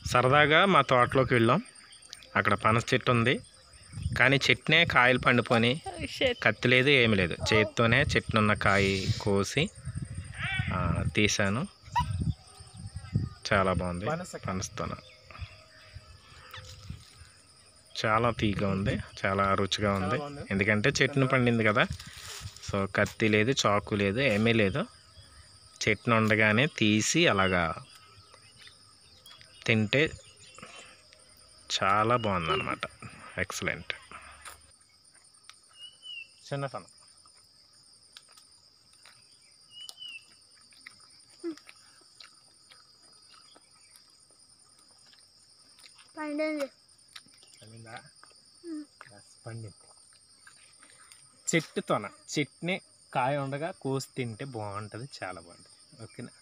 సరదాగా మా తోటలోకి వెళ్ళాం అక్కడ పనస చెట్టు ఉంది కానీ చెట్టునే కాయలు పండిపోని కత్తి లేదు ఏమి లేదు చేతితోనే చెట్టునున్న కాయ కోసి ఆ, తీశాను చాలా బాగుంది పనస కాయ. పనస్తోన చాలా తీగా ఉంది చాలా రుచిగా ఉంది బాగుంది. ఎందుకంటే చెట్టును పండింది కదా సో కత్తి లేదు చాకు లేదు ఏమీ లేదు చెట్టును ఉండగానే తీసి అలాగా తింటే చాలా బాగుంది అనమాట ఎక్సలెంట్ చిన్నతనం పండింది పండిందా పండింది చెట్టుతోన చెట్టుని కాయ ఉండగా కోసి తింటే బాగుంటుంది చాలా బాగుంటుంది ఓకేనా